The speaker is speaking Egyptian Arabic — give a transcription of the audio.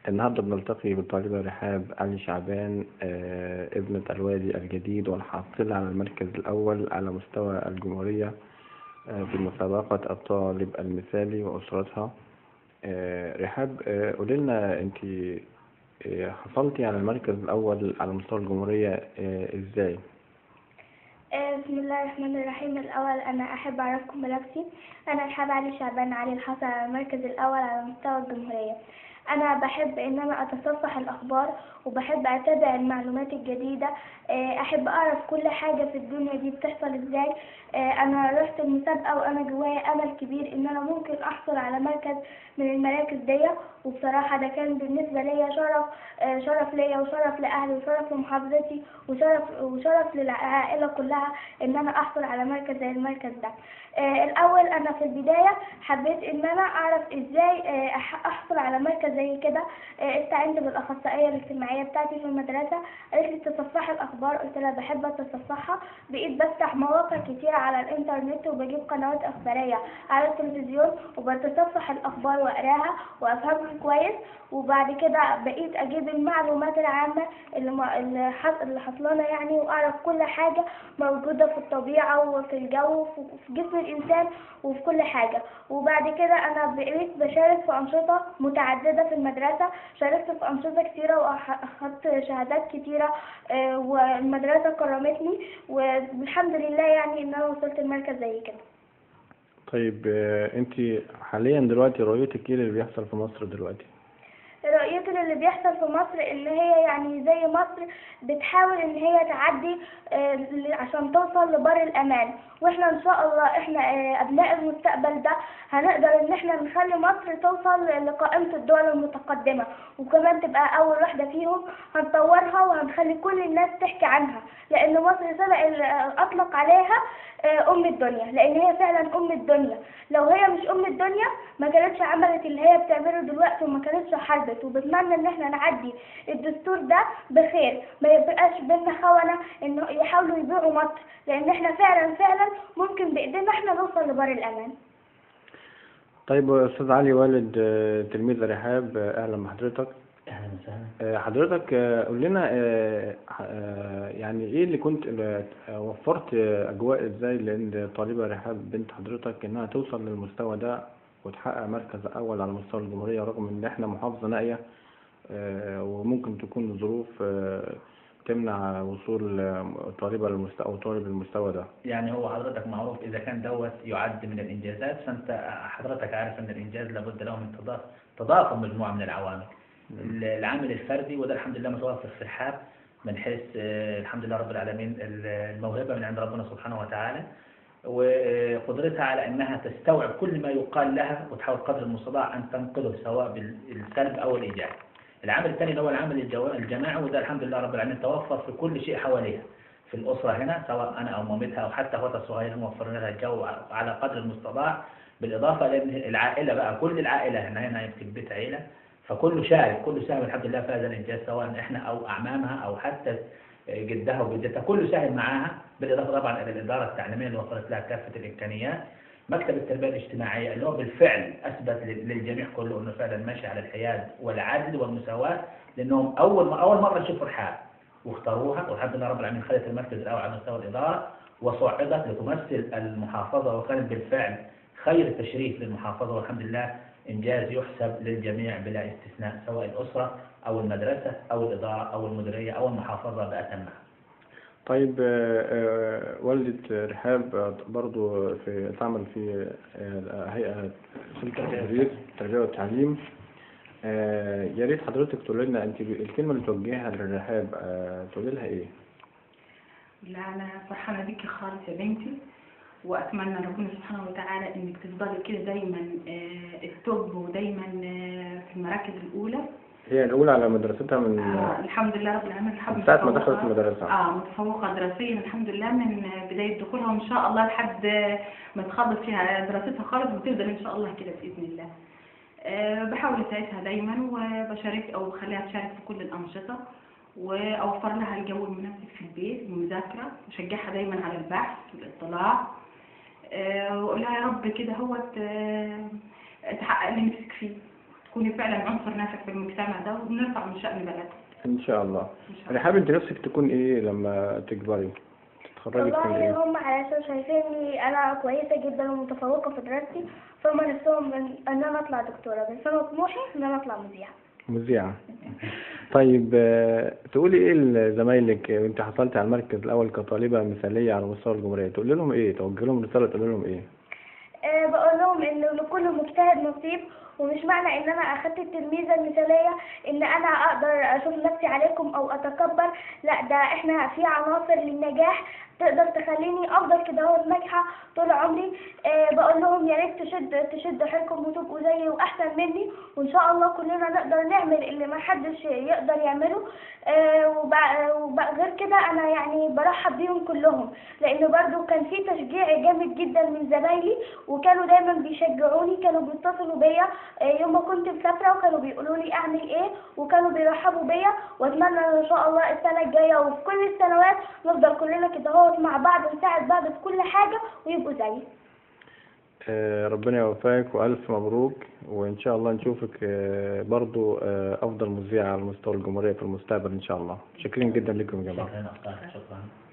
النهاردة بنلتقي بالطالبة رحاب علي شعبان آه، ابنة الوادي الجديد والحاصلة على المركز الأول على مستوى الجمهورية آه، في مسابقة الطالب المثالي وأسرتها آه، رحاب آه، قولي لنا أنت آه، حصلتي على المركز الأول على مستوى الجمهورية آه، إزاي؟ آه، بسم الله الرحمن الرحيم الأول أنا أحب أعرفكم بنفسي أنا رحاب علي شعبان علي الحصل على المركز الأول على مستوى الجمهورية أنا بحب إن أنا أتصفح الأخبار وبحب أتابع المعلومات الجديدة آه، أحب أعرف كل حاجة في الدنيا دي بتحصل إزاي آه، أنا رحت المسابقة وأنا جوايا أمل كبير إن أنا ممكن أحصل على مركز من المراكز دي وبصراحة ده كان بالنسبة ليا شرف آه، شرف ليا وشرف لأهلي وشرف لمحافظتي وشرف وشرف للعائلة كلها إن أنا أحصل على مركز زي المركز ده آه، الأول أنا في البداية حبيت إن أنا أعرف إزاي آه، أح- أحصل على مركز زي كده آه، استعنت بالأخصائية الاجتماعية بتاعتي في المدرسة قالت لي تصفحي الأخبار قلت لها بحب أتصفحها بقيت بفتح مواقع كتير على الإنترنت وبجيب قنوات إخبارية على التلفزيون وبتصفح الأخبار وأقراها وأفهمها كويس وبعد كده بقيت أجيب المعلومات العامة اللي ما- اللي حص- اللي حصلانة يعني وأعرف كل حاجة موجودة في الطبيعة وفي الجو وفي في جسم الإنسان وفي كل حاجة وبعد كده أنا بقيت بشارك في أنشطة متعددة في المدرسة شاركت في أنشطة كتيرة وأخدت شهادات كتيرة آه، والمدرسة كرمتني والحمد لله يعني إن أنا وصلت المركز زي كده طيب آه، أنت حاليا دلوقتي رؤيتك إيه اللي بيحصل في مصر دلوقتي؟ رؤيتي اللي بيحصل في مصر ان هي يعني زي مصر بتحاول ان هي تعدي آه، ل- عشان توصل لبر الامان واحنا ان شاء الله احنا آه، ابناء المستقبل ده هنقدر ان احنا نخلي مصر توصل لقائمة الدول المتقدمة وكمان تبقى اول واحدة فيهم هنطورها وهنخلي كل الناس تحكي عنها لان مصر سبق ال- اطلق عليها آه، ام الدنيا لان هي فعلا ام الدنيا لو هي مش ام الدنيا ما كانتش عملت اللي هي بتعمله دلوقتي وما كانتش حاربت وبتمنى ان احنا نعدي الدستور ده بخير ما يبقاش بينا خونة انه يحاولوا يبيعوا مصر لان احنا فعلا فعلا ممكن بايدينا احنا نوصل لبر الامان طيب أستاذ علي والد آه، تلميذ رحاب آه، أهلا بحضرتك اهلا وسهلا آه، حضرتك آه، قول لنا آه، آه، يعني ايه اللي كنت آه، وفرت آه، اجواء ازاي لان طالبة رحاب بنت حضرتك انها توصل للمستوى ده وتحقق مركز اول على مستوى الجمهورية رغم ان احنا محافظة نائية آه، وممكن تكون الظروف آه، تمنع وصول آه، طالبة للمستوى او طالب للمستوى ده يعني هو حضرتك معروف اذا كان دوت يعد من الانجازات فانت حضرتك عارف ان الانجاز لابد له من تضاف- تضافر مجموعه من العوامل العامل الفردي وده الحمد لله متوفر في الحاب من حيث آه، الحمد لله رب العالمين الموهبه من عند ربنا سبحانه وتعالى وقدرتها على انها تستوعب كل ما يقال لها وتحاول قدر المستطاع ان تنقله سواء بالسلب او الايجاب. العامل الثاني اللي هو العامل الجوا- الجماعي وده الحمد لله رب العالمين توفر في كل شيء حواليها. في الأسرة هنا سواء أنا أو مامتها أو حتى أخواتها الصغيرين موفرين لها الجو على قدر المستطاع بالإضافة لأن العائلة بقى كل العائلة هنا هنا يمكن بيت عيلة فكله شارك كله ساهم الحمد لله في هذا الإنجاز سواء إحنا أو أعمامها أو حتى جدها وجدتها كله ساهم معاها بالإضافة طبعا إلى الإدارة التعليمية اللي وفرت لها كافة الإمكانيات مكتب التربية الاجتماعية اللي هو بالفعل أثبت لل- للجميع كله أنه فعلا ماشي على الحياد والعدل والمساواة لأنهم أول أول مرة نشوف رحاب واختاروها والحمد لله رب العالمين خدت المركز الأول على مستوى الإدارة وصعدت لتمثل المحافظة وكانت بالفعل خير تشريف للمحافظة والحمد لله إنجاز يحسب للجميع بلا استثناء سواء الأسرة أو المدرسة أو الإدارة أو المديرية أو المحافظة بأتمها طيب آه، آه، والدة رحاب آه، برضو في تعمل في آه، هيئة سلطة التدريس التربية والتعليم آه، يا ريت حضرتك تقول لنا انت الكلمة اللي توجهها للرحاب آه، تقولي لها ايه؟ لا أنا فرحانة بيكي خالص يا بنتي وأتمنى ربنا سبحانه وتعالى إنك تفضلي كده دايما آه، التوب ودايما آه، في المراكز الأولى هي الأولى على مدرستها من آه الحمد لله رب العالمين الحمد من ساعة ما متفوقة. دخلت المدرسة اه متفوقة دراسيا الحمد لله من آه، بداية دخولها وإن شاء الله لحد آه، ما تخلص فيها دراستها خالص وتفضل إن شاء الله كده بإذن الله آه بحاول أساعدها دايما وبشارك أو بخليها تشارك في كل الأنشطة وأوفر لها الجو المناسب في البيت المذاكرة وأشجعها دايما على البحث والاطلاع آه وأقول لها يا رب كده هو تحقق اللي نفسك فيه تكوني فعلا عنصر نافع في المجتمع ده ونرفع من شأن بلدنا ان شاء الله إن شاء الله رحاب انت نفسك تكون ايه لما تكبري تتخرجي تكون والله ايه هم علشان شايفيني انا كويسه جدا ومتفوقه في دراستي فهم نفسهم ان إن انا اطلع دكتوره بس انا طموحي ان انا اطلع مذيعه مذيعة طيب آه، تقولي ايه لزمايلك وانت حصلت على المركز الاول كطالبة مثالية على مستوى الجمهورية تقول لهم ايه توجه لهم رسالة تقول لهم ايه أه بقول لهم ان لكل مجتهد نصيب ومش معنى ان انا اخدت التلميذه المثاليه ان انا اقدر اشوف نفسي عليكم او اتكبر لا ده احنا في عناصر للنجاح تقدر تخليني افضل كده هو ناجحه طول عمري أه بقول لهم يا ريت تشد تشد حيلكم وتبقوا زيي واحسن مني وان شاء الله كلنا نقدر نعمل اللي ما حدش يقدر يعمله أه وبع- وبع- غير كده انا يعني برحب بيهم كلهم لان برضو كان في تشجيع جامد جدا من زمايلي وكانوا دايما بيشجعوني كانوا بيتصلوا بيا آه، يوم ما كنت مسافره وكانوا بيقولوا لي اعمل ايه وكانوا بيرحبوا بيا واتمنى ان شاء الله السنه الجايه وفي كل السنوات نفضل كلنا كده اهوت مع بعض نساعد بعض في كل حاجه ويبقوا زيي آه، ربنا يوفقك والف مبروك وان شاء الله نشوفك آه، برضو آه، افضل مذيعة على مستوى الجمهورية في المستقبل ان شاء الله شاكرين جدا لكم يا جماعة شكرا أستاذ شكرا